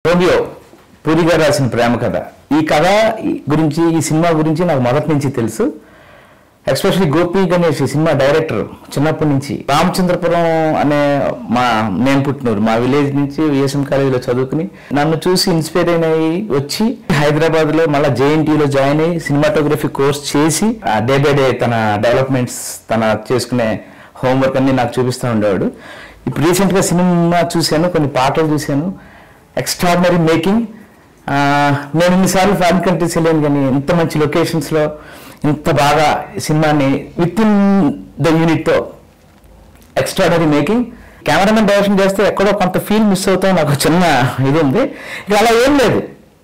Romeo puri గారు రాసిన ప్రేమ కథ ఈ కథ ఈ- గురించి ఈ సినిమా గురించి నాకు మొదటి నుంచి తెలుసు ఎస్పెషల్లీ గోపి గణేష్ ఈ సినిమా డైరెక్టర్ చిన్నప్పటి నుంచి రామచంద్రపురం అనే మా నేను పుట్టినూరు మా విలేజ్ నుంచి విఎస్ఎం కాలేజీలో చదువుకుని నన్ను చూసి ఇన్స్పైర్ అయినాయి వచ్చి హైదరాబాద్ లో మళ్ళీ జేఎన్టీలో జాయిన్ అయ్యి సినిమాటోగ్రఫీ కోర్స్ చేసి డే బై డే తన డెవలప్మెంట్స్ తన చేసుకునే హోంవర్క్ అన్ని నాకు చూపిస్తూ ఉండేవాడు ఇప్పుడు రీసెంట్ గా సినిమా చూశాను కొన్ని పాటలు చూశాను ఎక్స్ట్రాడినరీ మేకింగ్ నేను ఇన్నిసార్లు ఫారిన్ కంట్రీస్ వెళ్ళాను కానీ ఇంత మంచి లొకేషన్స్లో ఇంత బాగా సినిమాని విత్ ఇన్ ద యూనిట్తో ఎక్స్ట్రాడనరీ మేకింగ్ కెమెరామెన్ డైరెక్షన్ చేస్తే ఎక్కడో కొంత ఫీల్ మిస్ అవుతాం నాకు చిన్న ఇది ఉంది ఇక అలా ఏం లేదు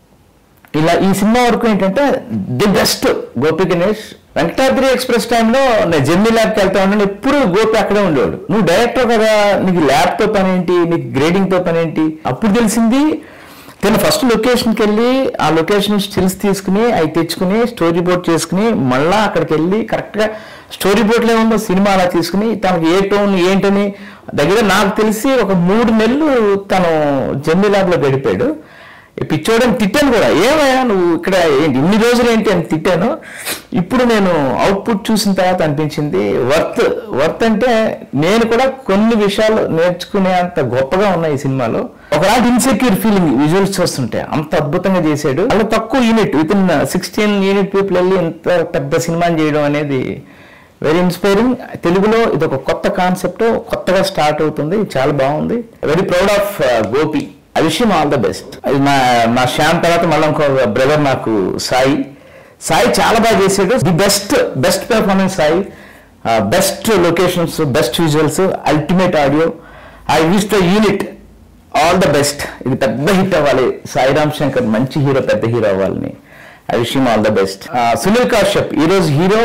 ఇలా ఈ సినిమా వరకు ఏంటంటే the best Gopi Ganesh Venkatadri Express టైంలో నేను జెమ్ని ల్యాబ్కి వెళ్తా ఉన్నాను ఎప్పుడు గోపి అక్కడే ఉండేవాడు నువ్వు డైరెక్టర్ కదా నీకు ల్యాబ్తో పని ఏంటి నీకు గ్రేడింగ్తో పని ఏంటి అప్పుడు తెలిసింది తను ఫస్ట్ లొకేషన్కి వెళ్ళి ఆ లొకేషన్ స్టిల్స్ తీసుకుని అవి తెచ్చుకుని స్టోరీ బోర్డ్ చేసుకుని మళ్ళా అక్కడికి వెళ్ళి కరెక్ట్గా స్టోరీ బోర్డ్లో ఉందో సినిమా అలా తీసుకుని తనకి ఏ టోన్ ఏంటని దగ్గర నాకు తెలిసి ఒక మూడు నెలలు తను జెమ్ని ల్యాబ్లో గడిపాడు ఈ పిచ్చోడని తిట్టాను కూడా ఏమయ్యా నువ్వు ఇక్కడ ఏంటి ఇన్ని రోజులు ఏంటి అని తిట్టాను ఇప్పుడు నేను అవుట్పుట్ చూసిన తర్వాత అనిపించింది వర్త్ వర్త్ అంటే నేను కూడా కొన్ని విషయాలు నేర్చుకునే అంత గొప్పగా ఉన్నాయి ఈ సినిమాలో ఒకలాంటి ఇన్సెక్యూర్ ఫీలింగ్ విజువల్స్ చూస్తుంటే అంత అద్భుతంగా చేశాడు అలా తక్కువ unit with in sixteen unit people వెళ్ళి ఇంత పెద్ద సినిమాని చేయడం అనేది వెరీ ఇన్స్పైరింగ్ తెలుగులో ఇది ఒక కొత్త కాన్సెప్ట్ కొత్తగా స్టార్ట్ అవుతుంది చాలా బాగుంది very proud of Gopi I wish all the best అది మా మా శ్యామ్ తర్వాత మళ్ళీ ఇంకో బ్రదర్ నాకు సాయి సాయి చాలా బాగా చేసాడు the best best performance Sai best locations best visuals ultimate audio I wish the unit all the best ఇది పెద్ద హిట్ అవ్వాలి సాయిరామ్ శంకర్ మంచి హీరో పెద్ద హీరో అవ్వాలని I wish all the best Sunil Kashyap ఈ రోజు హీరో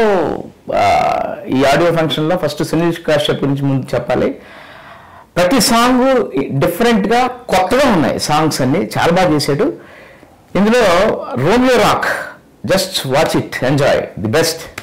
ఈ ఆడియో ఫంక్షన్ లో ఫస్ట్ సునీల్ కాశ్యప్ గురించి ముందు చెప్పాలి ప్రతి సాంగ్ డిఫరెంట్ గా కొత్తగా ఉన్నాయి సాంగ్స్ అన్ని చాలా బాగా చేశాడు ఇందులో Romeo rock just watch it enjoy the best